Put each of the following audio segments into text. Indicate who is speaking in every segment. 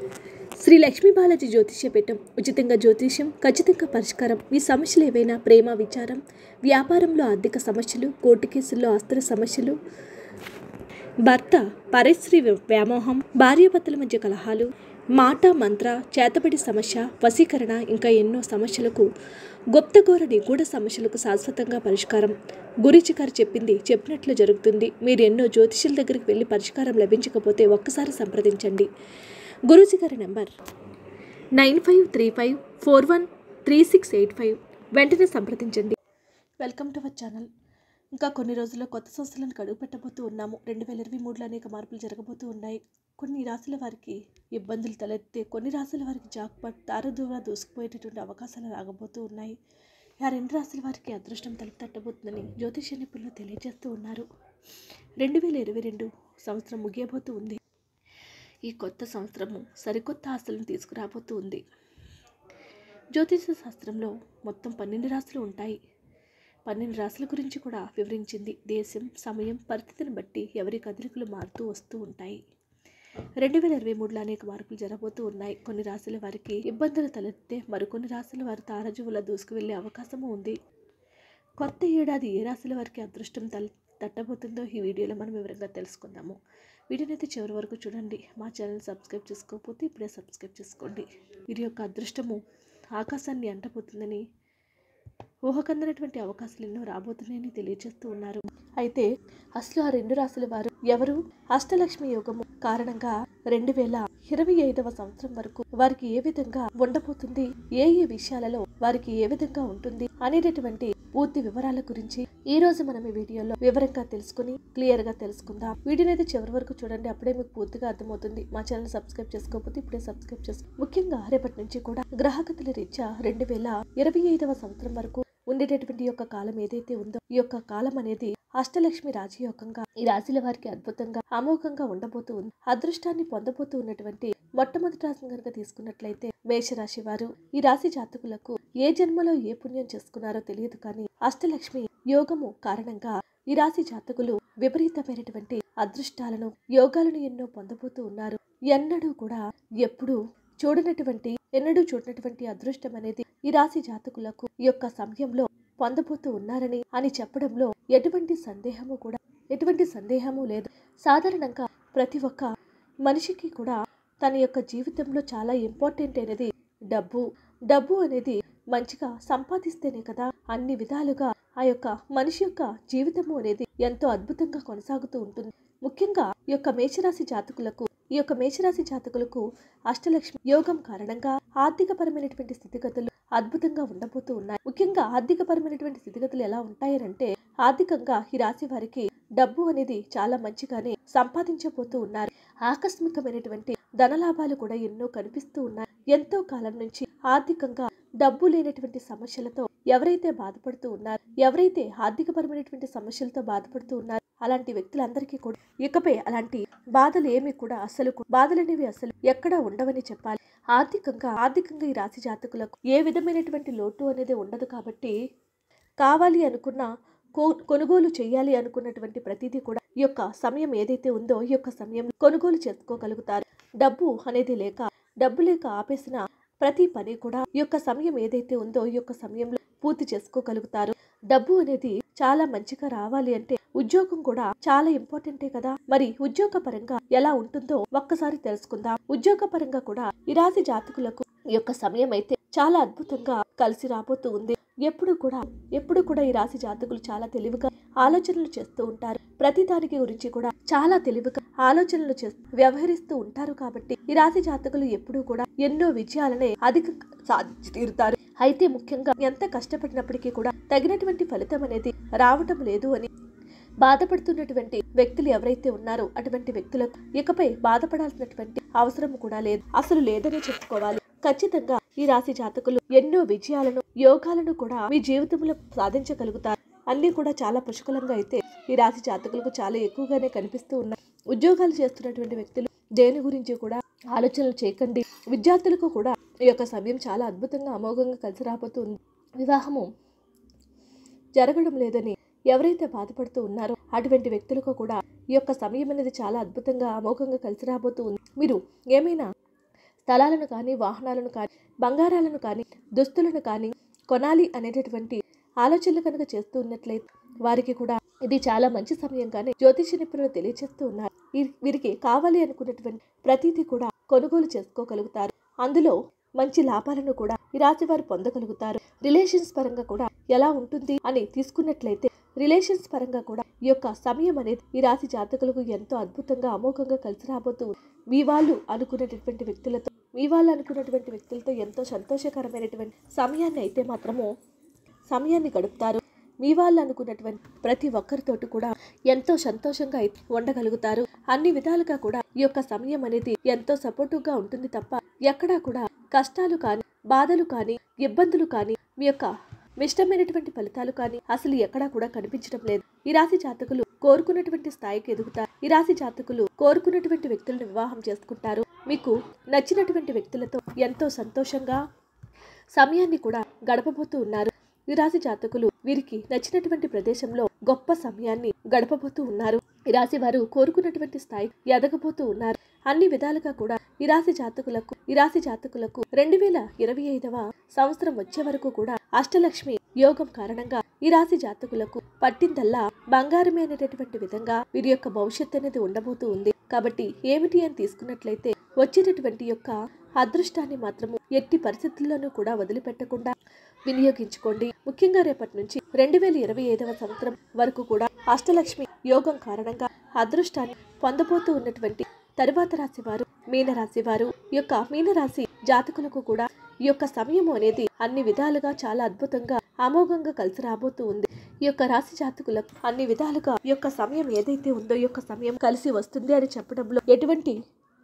Speaker 1: శ్రీ లక్ష్మీ బాలాజీ జ్యోతిష్య పీఠం ఉచితంగా జ్యోతిష్యం ఖచ్చితంగా పరిష్కారం మీ సమస్యలు ఏవైనా ప్రేమ విచారం వ్యాపారంలో ఆర్థిక సమస్యలు కోర్టు కేసుల్లో ఆస్తుల సమస్యలు భర్త పరిశ్రీ వ్యామోహం భార్యాభర్తల మధ్య కలహాలు మాట మంత్ర చేతబడి సమస్య వశీకరణ ఇంకా ఎన్నో సమస్యలకు గుప్తగోర నిగూఢ సమస్యలకు శాశ్వతంగా పరిష్కారం గురించి గారు చెప్పింది చెప్పినట్లు జరుగుతుంది మీరు ఎన్నో జ్యోతిష్యుల దగ్గరికి వెళ్ళి పరిష్కారం లభించకపోతే ఒక్కసారి సంప్రదించండి గురూజీ గారి number nine five three five four one three six eight five వెంటనే సంప్రదించండి వెల్కమ్ టు అవర్ ఛానల్ ఇంకా కొన్ని రోజుల్లో కొత్త సంస్థలను గడువు పెట్టబోతూ ఉన్నాము రెండు వేల ఇరవై మూడులో అనేక మార్పులు జరగబోతూ ఉన్నాయి కొన్ని రాసుల వారికి ఇబ్బందులు తలెత్తే కొన్ని రాసుల వారికి జాక్పాట్ తారదూర దూసుకుపోయేటటువంటి అవకాశాలు రాగబోతూ ఉన్నాయి ఆ రెండు రాసుల వారికి అదృష్టం తలుపు తట్టబోతుందని జ్యోతిష నిపుణులు తెలియజేస్తూ ఉన్నారు రెండు వేల ఇరవై రెండు సంవత్సరం ముగియబోతూ ఉంది ఈ కొత్త సంవత్సరము సరికొత్త ఆశలను తీసుకురాబోతూ ఉంది జ్యోతిష శాస్త్రంలో మొత్తం పన్నెండు రాశులు ఉంటాయి పన్నెండు రాశుల గురించి కూడా వివరించింది దేశం సమయం పరిస్థితిని బట్టి ఎవరి కదలికలు మారుతూ వస్తూ ఉంటాయి రెండు వేల ఇరవై మూడులో అనేక మార్పులు జరగబోతూ ఉన్నాయి కొన్ని రాశుల వారికి ఇబ్బందులు తలెత్తే మరికొన్ని రాశుల వారి తారజువుల దూసుకు వెళ్లే అవకాశము ఉంది కొత్త ఏడాది ఏ రాశుల వారికి అదృష్టం తల తట్టబోతుందో ఈ వీడియోలో మనం వివరంగా తెలుసుకుందాము వీడియోని అయితే చివరి వరకు చూడండి మా ఛానల్ సబ్స్క్రైబ్ చేసుకోకపోతే ఇప్పుడే సబ్స్క్రైబ్ చేసుకోండి వీరి యొక్క అదృష్టము ఆకాశాన్ని అంటబోతుందని ఊహకందనటువంటి అవకాశాలు ఎన్నో రాబోతున్నాయని తెలియజేస్తూ ఉన్నారు అయితే అసలు ఆ రెండు రాశుల వారు ఎవరు అష్టలక్ష్మి యోగము కారణంగా రెండు వేల ఇరవై ఐదవ సంవత్సరం వరకు వారికి ఏ విధంగా ఉండబోతుంది ఏ ఏ విషయాలలో వారికి ఏ విధంగా ఉంటుంది అనేటటువంటి పూర్తి వివరాల గురించి ఈ రోజు మనం ఈ వీడియోలో వివరంగా తెలుసుకుని క్లియర్ గా తెలుసుకుందాం వీడియోని అయితే చివరి వరకు చూడండి అప్పుడే మీకు పూర్తిగా అర్థమవుతుంది మా ఛానల్ సబ్స్క్రైబ్ చేసుకోకపోతే ఇప్పుడే సబ్స్క్రైబ్ చేసుకో ముఖ్యంగా రేపటి నుంచి కూడా గ్రహగతుల రీత్యా రెండు వేల ఇరవై ఐదవ సంవత్సరం వరకు ఉండేటటువంటి యొక్క కాలం ఏదైతే ఉందో ఈ యొక్క కాలం అనేది అష్టలక్ష్మి రాజయోగంగా ఈ రాశుల వారికి అద్భుతంగా అమోఘంగా ఉండబోతూ ఉంది అదృష్టాన్ని పొందబోతూ ఉన్నటువంటి మొట్టమొదటి రాశిని కనుక తీసుకున్నట్లయితే మేషరాశి వారు ఈ రాశి జాతకులకు ఏ జన్మలో ఏ పుణ్యం చేసుకున్నారో తెలియదు కానీ అష్టలక్ష్మి యోగము కారణంగా ఈ రాశి జాతకులు విపరీతమైనటువంటి అదృష్టాలను యోగాలను ఎన్నో పొందబోతూ ఉన్నారు ఎన్నడూ కూడా ఎప్పుడు చూడనటువంటి ఎన్నడూ చూడనటువంటి అదృష్టం అనేది ఈ రాశి జాతకులకు ఈ యొక్క సమయంలో పొందబోతూ ఉన్నారని అని చెప్పడంలో ఎటువంటి సందేహము కూడా ఎటువంటి సందేహము లేదు సాధారణంగా ప్రతి ఒక్క మనిషికి కూడా తన యొక్క జీవితంలో చాలా ఇంపార్టెంట్ అనేది డబ్బు డబ్బు అనేది మంచిగా సంపాదిస్తేనే కదా అన్ని విధాలుగా ఆ యొక్క మనిషి యొక్క జీవితము అనేది ఎంతో అద్భుతంగా కొనసాగుతూ ఉంటుంది ముఖ్యంగా ఈ యొక్క మేషరాశి జాతకులకు ఈ యొక్క మేషరాశి జాతకులకు అష్టలక్ష్మి యోగం కారణంగా ఆర్థిక పరమైనటువంటి స్థితిగతులు అద్భుతంగా ఉండబోతూ ఉన్నాయి ముఖ్యంగా ఆర్థిక పరమైనటువంటి స్థితిగతులు ఎలా ఉంటాయనంటే ఆర్థికంగా ఈ రాశి వారికి డబ్బు అనేది చాలా మంచిగానే సంపాదించబోతూ ఉన్నారు ఆకస్మికమైనటువంటి ధనలాభాలు కూడా ఎన్నో కనిపిస్తూ ఉన్నాయి ఎంతో కాలం నుంచి ఆర్థికంగా డబ్బు లేనటువంటి సమస్యలతో ఎవరైతే బాధపడుతూ ఉన్నారు ఎవరైతే ఆర్థికపరమైనటువంటి సమస్యలతో బాధపడుతూ ఉన్నారు అలాంటి వ్యక్తులందరికీ కూడా ఇకపై అలాంటి బాధలు ఏమి కూడా అసలు కూ- బాధలనేవి అసలు ఎక్కడా ఉండవని చెప్పాలి ఆర్థికంగా ఆర్థికంగా ఈ రాశి జాతకులకు ఏ విధమైనటువంటి లోటు అనేది ఉండదు కాబట్టి కావాలి అనుకున్న కో- కొనుగోలు చేయాలి అనుకున్నటువంటి ప్రతిదీ కూడా ఈ యొక్క సమయం ఏదైతే ఉందో ఈ యొక్క సమయం కొనుగోలు చేసుకోగలుగుతారు డబ్బు అనేది లేక డబ్బు లేక ఆపేసిన ప్రతి పని కూడా ఈ యొక్క సమయం ఏదైతే ఉందో ఈ యొక్క సమయంలో పూర్తి చేసుకోగలుగుతారు డబ్బు అనేది చాలా మంచిగా రావాలి అంటే ఉద్యోగం కూడా చాలా ఇంపార్టెంటే కదా మరి ఉద్యోగ పరంగా ఎలా ఉంటుందో ఒక్కసారి తెలుసుకుందాం ఉద్యోగ పరంగా కూడా ఈ రాశి జాతకులకు ఈ యొక్క సమయం అయితే చాలా అద్భుతంగా కలిసి రాబోతూ ఉంది ఎప్పుడు కూడా ఎప్పుడు కూడా ఈ రాశి జాతకులు చాలా తెలివిగా ఆలోచనలు చేస్తూ ఉంటారు ప్రతి దానికి గురించి కూడా చాలా తెలివిగా ఆలోచనలు చేస్తూ వ్యవహరిస్తూ ఉంటారు కాబట్టి ఈ రాశి జాతకులు ఎప్పుడూ కూడా ఎన్నో విజయాలనే అధికంగా సాధించి తీరుతారు అయితే ముఖ్యంగా ఎంత కష్టపడినప్పటికీ కూడా తగినటువంటి ఫలితం అనేది రావటం లేదు అని బాధపడుతున్నటువంటి వ్యక్తులు ఎవరైతే ఉన్నారో అటువంటి వ్యక్తులకు ఇకపై బాధపడాల్సినటువంటి అవసరం కూడా లేదు అసలు లేదనే చెప్పుకోవాలి ఖచ్చితంగా ఈ రాశి జాతకులు ఎన్నో విజయాలను యోగాలను కూడా మీ జీవితంలో సాధించగలుగుతారు అన్నీ కూడా చాలా పుష్కలంగా అయితే ఈ రాశి జాతకులకు చాలా ఎక్కువగానే కనిపిస్తూ ఉన్నాయి ఉద్యోగాలు చేస్తున్నటువంటి వ్యక్తులు దేని గురించి కూడా ఆలోచనలు చేయకండి విద్యార్థులకు కూడా ఈ యొక్క సమయం చాలా అద్భుతంగా అమోఘంగా కలిసి రాబోతుంది వివాహము జరగడం లేదని ఎవరైతే బాధపడుతూ ఉన్నారో అటువంటి వ్యక్తులకు కూడా ఈ యొక్క సమయం అనేది చాలా అద్భుతంగా అమోఘంగా కలిసి రాబోతూ ఉంది మీరు ఏమైనా స్థలాలను కానీ వాహనాలను కానీ బంగారాలను కానీ దుస్తులను కానీ కొనాలి అనేటటువంటి ఆలోచనలు కనుక చేస్తూ ఉన్నట్లయితే వారికి కూడా ఇది చాలా మంచి సమయంగానే జ్యోతిష నిపుణులు తెలియజేస్తూ ఉన్నారు ఈ- వీరికి కావాలి అనుకున్నటువంటి ప్రతిదీ కూడా కొనుగోలు చేసుకోగలుగుతారు అందులో మంచి లాభాలను కూడా ఈ రాశి వారు పొందగలుగుతారు రిలేషన్స్ పరంగా కూడా ఎలా ఉంటుంది అని తీసుకున్నట్లయితే రిలేషన్స్ పరంగా కూడా ఈ యొక్క సమయం అనేది ఈ రాశి జాతకులకు ఎంతో అద్భుతంగా అమోఘంగా కలిసి రాబోతూ ఉంది. మీ వాళ్ళు అనుకునేటటువంటి వ్యక్తులతో మీ వాళ్ళు అనుకున్నటువంటి వ్యక్తులతో ఎంతో సంతోషకరమైనటువంటి సమయాన్ని అయితే మాత్రము సమయాన్ని గడుపుతారు మీ వాళ్ళు అనుకున్నటువంటి ప్రతి ఒక్కరితోటి కూడా ఎంతో సంతోషంగా అయితే ఉండగలుగుతారు అన్ని విధాలుగా కూడా ఈ యొక్క సమయం అనేది ఎంతో సపోర్టివ్ గా ఉంటుంది తప్ప ఎక్కడా కూడా కష్టాలు కానీ బాధలు కానీ ఇబ్బందులు కానీ మీ యొక్క మిష్టమైనటువంటి ఫలితాలు కానీ అసలు ఎక్కడా కూడా కనిపించడం లేదు ఈ రాశి జాతకులు కోరుకున్నటువంటి స్థాయికి ఎదుగుతారు ఈ రాశి జాతకులు కోరుకున్నటువంటి వ్యక్తులను వివాహం చేసుకుంటారు మీకు నచ్చినటువంటి వ్యక్తులతో ఎంతో సంతోషంగా సమయాన్ని కూడా గడపబోతూ ఉన్నారు ఈ రాశి జాతకులు వీరికి నచ్చినటువంటి ప్రదేశంలో గొప్ప సమయాన్ని గడపబోతూ ఉన్నారు ఈ రాశి వారు కోరుకున్నటువంటి స్థాయి ఎదగబోతూ ఉన్నారు అన్ని విధాలుగా కూడా ఈ రాశి జాతకులకు ఈ రాశి జాతకులకు రెండు వేల ఇరవై ఐదవ సంవత్సరం వచ్చే వరకు కూడా అష్టలక్ష్మి యోగం కారణంగా ఈ రాశి జాతకులకు పట్టిందల్లా బంగారమే అనేటటువంటి విధంగా వీరి యొక్క భవిష్యత్తు అనేది ఉండబోతూ ఉంది కాబట్టి ఏమిటి అని తీసుకున్నట్లయితే వచ్చేటటువంటి యొక్క అదృష్టాన్ని మాత్రము ఎట్టి పరిస్థితుల్లోనూ కూడా వదిలిపెట్టకుండా వినియోగించుకోండి ముఖ్యంగా రేపటి నుంచి రెండు వేల ఇరవై ఐదవ సంవత్సరం వరకు కూడా అష్టలక్ష్మి యోగం కారణంగా అదృష్టాన్ని పొందబోతూ ఉన్నటువంటి తరువాత రాశి వారు మీనరాశి వారు ఈ యొక్క మీనరాశి జాతకులకు కూడా ఈ యొక్క సమయం అనేది అన్ని విధాలుగా చాలా అద్భుతంగా అమోఘంగా కలిసి రాబోతూ ఉంది ఈ యొక్క రాశి జాతకులకు అన్ని విధాలుగా ఈ యొక్క సమయం ఏదైతే ఉందో ఈ యొక్క సమయం కలిసి వస్తుంది అని చెప్పడంలో ఎటువంటి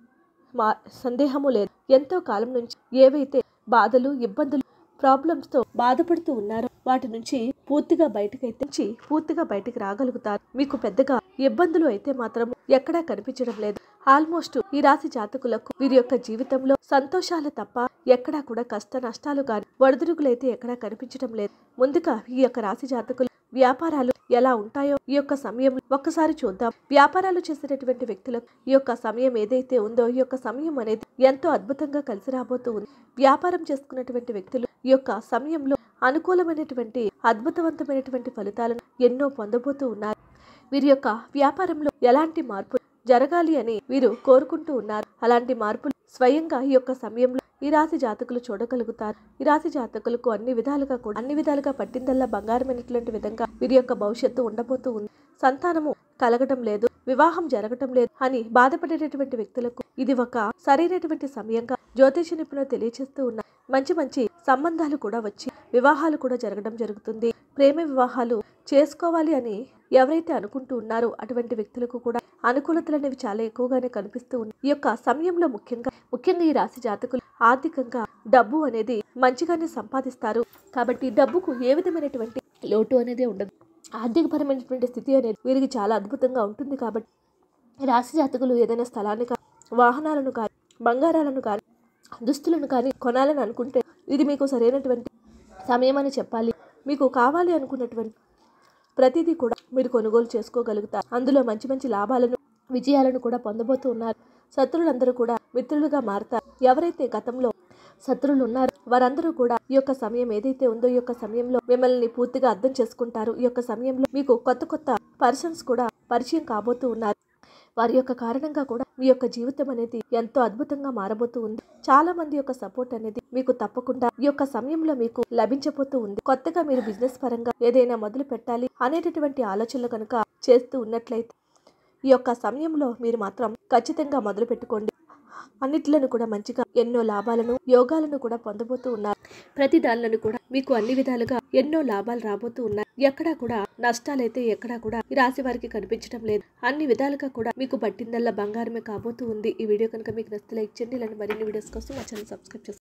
Speaker 1: మా సందేహము లేదు ఎంతో కాలం నుంచి ఏవైతే బాధలు ఇబ్బందులు ప్రాబ్లమ్స్ తో బాధపడుతూ ఉన్నారో వాటి నుంచి పూర్తిగా బయటకైతే నుంచి పూర్తిగా బయటకు రాగలుగుతారు మీకు పెద్దగా ఇబ్బందులు అయితే మాత్రం ఎక్కడా కనిపించడం లేదు ఆల్మోస్ట్ ఈ రాశి జాతకులకు వీరి యొక్క జీవితంలో సంతోషాలు తప్ప ఎక్కడా కూడా కష్ట నష్టాలు కానీ వడదురుగులైతే ఎక్కడా కనిపించడం లేదు ముందుగా ఈ యొక్క రాశి జాతకులు వ్యాపారాలు ఎలా ఉంటాయో ఈ యొక్క సమయం ఒక్కసారి చూద్దాం వ్యాపారాలు చేసేటటువంటి వ్యక్తులకు ఈ యొక్క సమయం ఏదైతే ఉందో ఈ యొక్క సమయం అనేది ఎంతో అద్భుతంగా కలిసి రాబోతూ ఉంది వ్యాపారం చేసుకున్నటువంటి వ్యక్తులు ఈ యొక్క సమయంలో అనుకూలమైనటువంటి అద్భుతవంతమైనటువంటి ఫలితాలను ఎన్నో పొందబోతూ ఉన్నారు వీరి యొక్క వ్యాపారంలో ఎలాంటి మార్పు జరగాలి అని వీరు కోరుకుంటూ ఉన్నారు అలాంటి మార్పులు స్వయంగా ఈ యొక్క సమయంలో ఈ రాశి జాతకులు చూడగలుగుతారు ఈ రాశి జాతకులకు అన్ని విధాలుగా కూడా అన్ని విధాలుగా పట్టిందల్లా బంగారమైనటువంటి విధంగా వీరి యొక్క భవిష్యత్తు ఉండబోతూ ఉంది సంతానము కలగడం లేదు వివాహం జరగటం లేదు అని బాధపడేటటువంటి వ్యక్తులకు ఇది ఒక సరైనటువంటి సమయంగా జ్యోతిష నిపుణులు తెలియజేస్తూ ఉన్నారు మంచి మంచి సంబంధాలు కూడా వచ్చి వివాహాలు కూడా జరగడం జరుగుతుంది ప్రేమ వివాహాలు చేసుకోవాలి అని ఎవరైతే అనుకుంటూ ఉన్నారో అటువంటి వ్యక్తులకు కూడా అనుకూలతలు అనేవి చాలా ఎక్కువగానే కనిపిస్తూ ఉన్నాయి ఈ యొక్క సమయంలో ముఖ్యంగా ముఖ్యంగా ఈ రాశి జాతకులు ఆర్థికంగా డబ్బు అనేది మంచిగానే సంపాదిస్తారు కాబట్టి డబ్బుకు ఏ విధమైనటువంటి లోటు అనేది ఉండదు ఆర్థికపరమైనటువంటి స్థితి అనేది వీరికి చాలా అద్భుతంగా ఉంటుంది కాబట్టి ఈ రాశి జాతకులు ఏదైనా స్థలాన్ని కానీ వాహనాలను కానీ బంగారాలను కానీ దుస్తులను కానీ కొనాలని అనుకుంటే ఇది మీకు సరైనటువంటి సమయం అని చెప్పాలి మీకు కావాలి అనుకున్నటువంటి ప్రతిదీ కూడా మీరు కొనుగోలు చేసుకోగలుగుతారు అందులో మంచి మంచి లాభాలను విజయాలను కూడా పొందబోతూ ఉన్నారు శత్రువులందరూ కూడా మిత్రులుగా మారతారు ఎవరైతే గతంలో శత్రువులు ఉన్నారో వారందరూ కూడా ఈ యొక్క సమయం ఏదైతే ఉందో ఈ యొక్క సమయంలో మిమ్మల్ని పూర్తిగా అర్థం చేసుకుంటారు ఈ యొక్క సమయంలో మీకు కొత్త కొత్త పర్సన్స్ కూడా పరిచయం కాబోతూ ఉన్నారు వారి యొక్క కారణంగా కూడా మీ యొక్క జీవితం అనేది ఎంతో అద్భుతంగా మారబోతూ ఉంది చాలా మంది యొక్క సపోర్ట్ అనేది మీకు తప్పకుండా ఈ యొక్క సమయంలో మీకు లభించబోతూ ఉంది కొత్తగా మీరు బిజినెస్ పరంగా ఏదైనా మొదలు పెట్టాలి అనేటటువంటి ఆలోచనలు కనుక చేస్తూ ఉన్నట్లయితే ఈ యొక్క సమయంలో మీరు మాత్రం ఖచ్చితంగా మొదలు పెట్టుకోండి అన్నిట్లను కూడా మంచిగా ఎన్నో లాభాలను యోగాలను కూడా పొందబోతూ ఉన్నారు ప్రతి దానిలను కూడా మీకు అన్ని విధాలుగా ఎన్నో లాభాలు రాబోతూ ఉన్నాయి ఎక్కడా కూడా నష్టాలైతే ఎక్కడా కూడా ఈ రాశి వారికి కనిపించడం లేదు అన్ని విధాలుగా కూడా మీకు పట్టిందల్లా బంగారమే కాబోతూ ఉంది ఈ వీడియో కనుక మీకు నచ్చితే లైక్ చేయండి ఇలాంటి మరిన్ని వీడియోస్ కోసం మా ఛానల్ సబ్స్క్రైబ్ చేసుకోండి